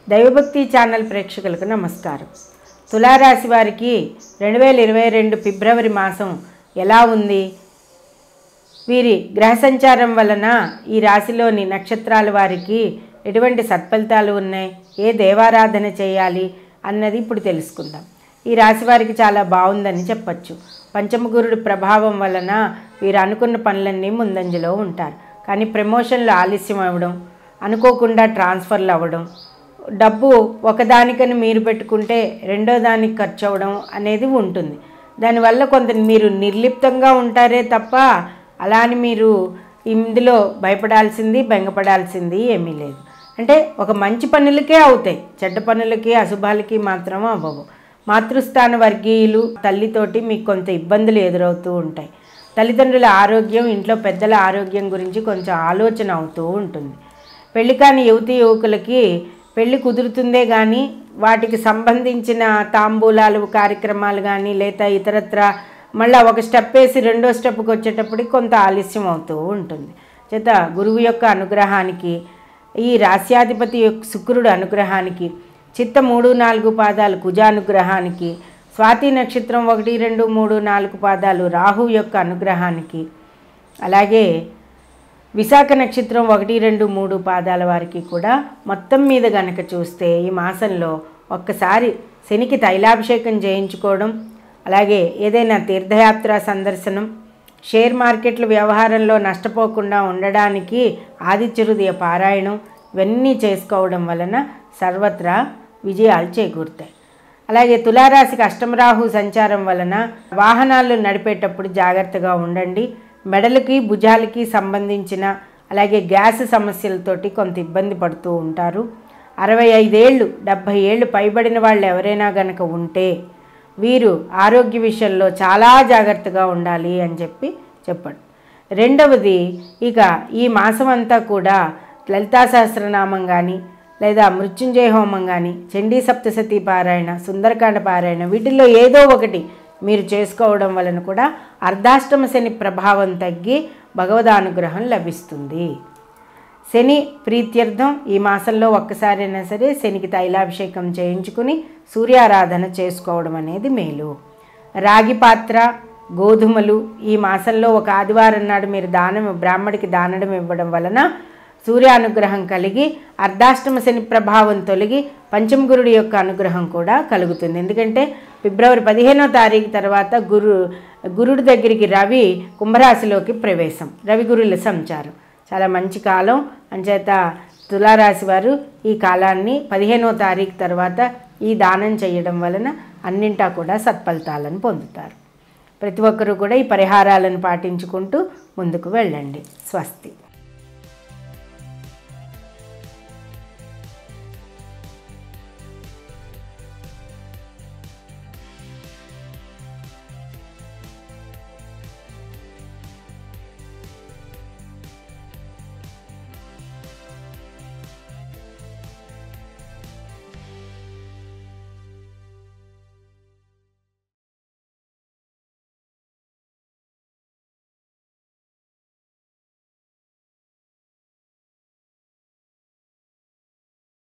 దైవభక్తి ఛానల్ ప్రేక్షకులకు నమస్కారం తులారాశి వారికి రెండు వేల ఇరవై రెండు ఫిబ్రవరి మాసం ఎలా ఉంది వీరి గ్రహ సంచారం వలన ఈ రాశిలోని నక్షత్రాల వారికి ఎటువంటి సత్ఫలితాలు ఉన్నాయి ఏ దేవారాధన చేయాలి అన్నది ఇప్పుడు తెలుసుకుందాం ఈ రాశి వారికి చాలా బాగుందని చెప్పచ్చు పంచమగురుడు ప్రభావం వలన వీరు అనుకున్న పనులన్నీ ముందంజలో ఉంటారు కానీ ప్రమోషన్లు ఆలస్యం అవ్వడం అనుకోకుండా ట్రాన్స్ఫర్లు అవ్వడం డబ్బు ఒకదానికని మీరు పెట్టుకుంటే రెండో దానికి ఖర్చు అవ్వడం అనేది ఉంటుంది దానివల్ల కొంత మీరు నిర్లిప్తంగా ఉంటారే తప్ప అలా అని మీరు ఇందులో భయపడాల్సింది బెంగపడాల్సింది ఏమీ లేదు అంటే ఒక మంచి పనులకే అవుతాయి చెడ్డ పనులకి అశుభాలకి మాత్రం అవ్వవు మాతృస్థాన వర్గీయులు తల్లితోటి మీకు కొంత ఇబ్బందులు ఎదురవుతూ ఉంటాయి తల్లిదండ్రుల ఆరోగ్యం ఇంట్లో పెద్దల ఆరోగ్యం గురించి కొంచెం ఆలోచన అవుతూ ఉంటుంది పెళ్లి కాని యువతి యువకులకి పెళ్లి కుదురుతుందే కానీ వాటికి సంబంధించిన తాంబూలాలు కార్యక్రమాలు కానీ లేదా ఇతరత్ర మళ్ళీ ఒక స్టెప్ వేసి రెండో స్టెప్కి వచ్చేటప్పటికి కొంత ఆలస్యం అవుతూ ఉంటుంది చేత గురువు యొక్క అనుగ్రహానికి ఈ రాస్యాధిపతి యొక్క శుక్రుడు అనుగ్రహానికి చిత్త మూడు నాలుగు పాదాలు కుజానుగ్రహానికి స్వాతి నక్షత్రం ఒకటి రెండు మూడు నాలుగు పాదాలు రాహు యొక్క అనుగ్రహానికి అలాగే విశాఖ నక్షత్రం ఒకటి రెండు మూడు పాదాల వారికి కూడా మొత్తం మీద గనక చూస్తే ఈ మాసంలో ఒక్కసారి శనికి తైలాభిషేకం చేయించుకోవడం అలాగే ఏదైనా తీర్థయాత్ర సందర్శనం షేర్ మార్కెట్ల వ్యవహారంలో నష్టపోకుండా ఉండడానికి ఆదిత్య హృదయ పారాయణం ఇవన్నీ చేసుకోవడం వలన సర్వత్రా విజయాలు చేకూరుతాయి అలాగే తులారాశికి అష్టమరాహు సంచారం వలన వాహనాలు నడిపేటప్పుడు జాగ్రత్తగా ఉండండి మెడలకి భుజాలకి సంబంధించిన అలాగే గ్యాస్ సమస్యలతోటి కొంత ఇబ్బంది పడుతూ ఉంటారు అరవై ఐదేళ్ళు డెబ్భై ఏళ్ళు పైబడిన వాళ్ళు ఎవరైనా గనక ఉంటే వీరు ఆరోగ్య విషయంలో చాలా జాగ్రత్తగా ఉండాలి అని చెప్పి చెప్పండి రెండవది ఇక ఈ మాసం అంతా కూడా లలితా సహస్రనామం కానీ లేదా మృత్యుంజయ హోమం కానీ చండీ సప్తసతి పారాయణ సుందరకాండ పారాయణ వీటిల్లో ఏదో ఒకటి మీరు చేసుకోవడం వలన కూడా అర్ధాష్టమ శని ప్రభావం తగ్గి భగవదానుగ్రహం లభిస్తుంది శని ప్రీత్యర్థం ఈ మాసంలో ఒక్కసారైనా సరే శనికి తైలాభిషేకం చేయించుకుని సూర్యారాధన చేసుకోవడం అనేది మేలు రాగి పాత్ర గోధుమలు ఈ మాసంలో ఒక ఆదివారం నాడు మీరు దానం బ్రాహ్మడికి దానడం ఇవ్వడం వలన సూర్యానుగ్రహం కలిగి అర్ధాష్టమ శని ప్రభావం తొలగి పంచమగురుడి యొక్క అనుగ్రహం కూడా కలుగుతుంది ఎందుకంటే ఫిబ్రవరి పదిహేనో తారీఖు తర్వాత గురు గురుడి దగ్గరికి రవి కుంభరాశిలోకి ప్రవేశం రవి గురుల సంచారం చాలా మంచి కాలం అంచేత తులారాశి వారు ఈ కాలాన్ని పదిహేనో తారీఖు తర్వాత ఈ దానం చేయడం వలన అన్నింటా కూడా సత్ఫలితాలను పొందుతారు ప్రతి ఒక్కరూ కూడా ఈ పరిహారాలను పాటించుకుంటూ ముందుకు వెళ్ళండి స్వస్తి